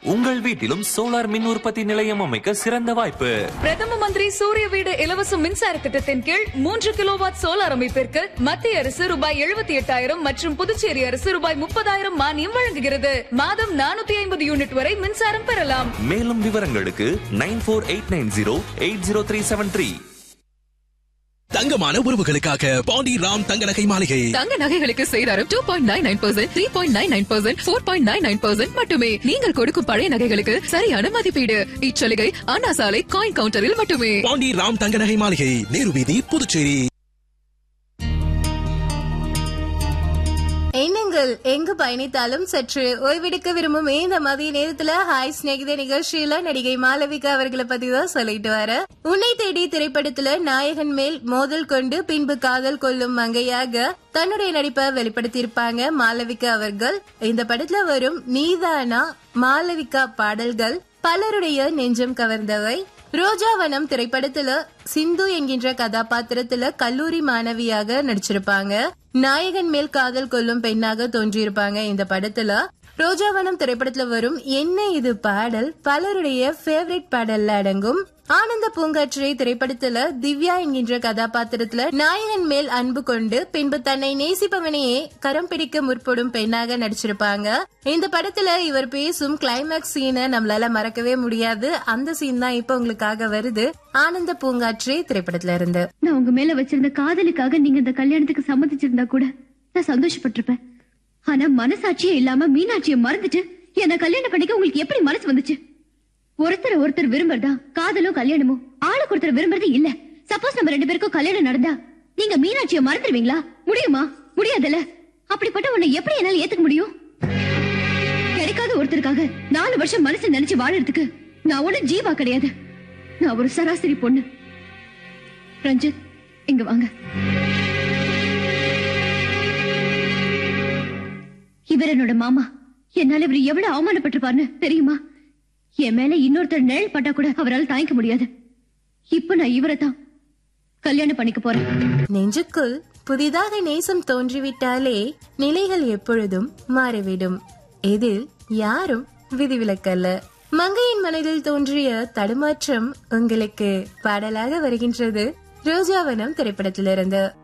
உங்கள் வீட்டிலும் சோலார் மின் உற்பத்தி நிலையம் அமைக்க சிறந்த வாய்ப்பு பிரதம மந்திரி சூரிய வீடு இலவச மின்சார திட்டத்தின் கீழ் மூன்று கிலோவாட் சோலார் அமைப்பிற்கு மத்திய அரசு ரூபாய் எழுபத்தி எட்டாயிரம் மற்றும் புதுச்சேரி அரசு ரூபாய் முப்பதாயிரம் மானியம் வழங்குகிறது மாதம் நானூத்தி ஐம்பது யூனிட் வரை மின்சாரம் பெறலாம் மேலும் விவரங்களுக்கு nine four eight nine zero eight zero three seven three தங்கமான உறவுகளுக்காக பாண்டி ராம் தங்க நகை மாளிகை தங்க நகைகளுக்கு சேதாரம் two point nine nine percent three point nine nine percent four point nine nine percent மட்டுமே நீங்கள் கொடுக்கும் பழைய நகைகளுக்கு சரியான மதிப்பீடு இச்சலுகை அண்ணா சாலை காயின் கவுண்டரில் மட்டுமே பாண்டி ராம் தங்க நகை மாளிகை நேரு வீதி புதுச்சேரி எண்ணங்கள் எங்கு பயணித்தாலும் சற்று ஓய்வெடுக்க விரும்பும் இந்த மதிய நேரத்துல ஹாய் ஸ்நேகித நிகழ்ச்சியில நடிகை மாளவிகா அவர்களை பத்தி தான் சொல்லிட்டு வர உன்னை தேடி திரைப்படத்துல நாயகன் மேல் மோதல் கொண்டு பின்பு காதல் கொள்ளும் மங்கையாக தன்னுடைய நடிப்பை வெளிப்படுத்தியிருப்பாங்க மாளவிகா அவர்கள் இந்த படத்துல வரும் நீதானா மாளவிகா பாடல்கள் பலருடைய நெஞ்சம் கவர்ந்தவை ரோஜாவனம் திரைப்படத்துல சிந்து என்கின்ற கதாபாத்திரத்துல கல்லூரி மாணவியாக நடிச்சிருப்பாங்க நாயகன் மேல் காதல் கொள்ளும் பெண்ணாக தோன்றியிருப்பாங்க இந்த படத்துல ரோஜாவனம் திரைப்படத்துல வரும் என்ன இது பாடல் பலருடைய ஃபேவரட் பாடல்ல அடங்கும் ஆனந்த பூங்காற்றை திரைப்படத்துல திவ்யா என்கின்ற கதாபாத்திரத்துல நாயகன் மேல் அன்பு கொண்டு பின்பு தன்னை நேசிப்பவனையே கரம் பிடிக்க முற்படும் பெண்ணாக நடிச்சிருப்பாங்க இந்த படத்துல இவர் பேசும் கிளைமேக்ஸ் சீனை நம்மளால மறக்கவே முடியாது அந்த சீன் தான் இப்ப உங்களுக்காக வருது ஆனந்த பூங்காற்றை திரைப்படத்துல இருந்து நான் உங்க மேல வச்சிருந்த காதலுக்காக நீங்க இந்த கல்யாணத்துக்கு சம்மதிச்சிருந்தா கூட நான் சந்தோஷப்பட்டிருப்பேன் ஆனா மனசாட்சியே இல்லாம மீனாட்சியை மறந்துட்டு என்ன கல்யாணம் பண்ணிக்க உங்களுக்கு எப்படி மனசு வந்துச்சு ஒருத்தர் ஒருத்தர் விரும்புறதா காதலும் கல்யாணமும் ஆளுக்கு ஒருத்தர் விரும்புறது இல்ல சப்போஸ் நம்ம ரெண்டு பேருக்கும் கல்யாணம் நடந்தா நீங்க மீனாட்சியை மறந்துடுவீங்களா முடியுமா முடியாதுல்ல அப்படிப்பட்ட உன்னை எப்படி என்னால ஏத்துக்க முடியும் கிடைக்காத ஒருத்தருக்காக நாலு வருஷம் மனசு நினைச்சு வாழறதுக்கு நான் ஒண்ணு ஜீவா கிடையாது நான் ஒரு சராசரி பொண்ணு ரஞ்சித் இங்க வாங்க இவர் என்னோட மாமா என்னால இவர் எவ்வளவு அவமானப்பட்டிருப்பாருன்னு தெரியுமா என் மேல இன்னொருத்தர் நிழல் பட்டா கூட அவரால் தாங்கிக்க முடியாது இப்ப நான் இவரை தான் கல்யாணம் பண்ணிக்க போறேன் நெஞ்சுக்குள் புதிதாக நேசம் தோன்றிவிட்டாலே நிலைகள் எப்பொழுதும் மாறிவிடும் இதில் யாரும் விதிவிலக்கல்ல மங்கையின் மனதில் தோன்றிய தடுமாற்றம் உங்களுக்கு பாடலாக வருகின்றது ரோஜாவனம் திரைப்படத்திலிருந்து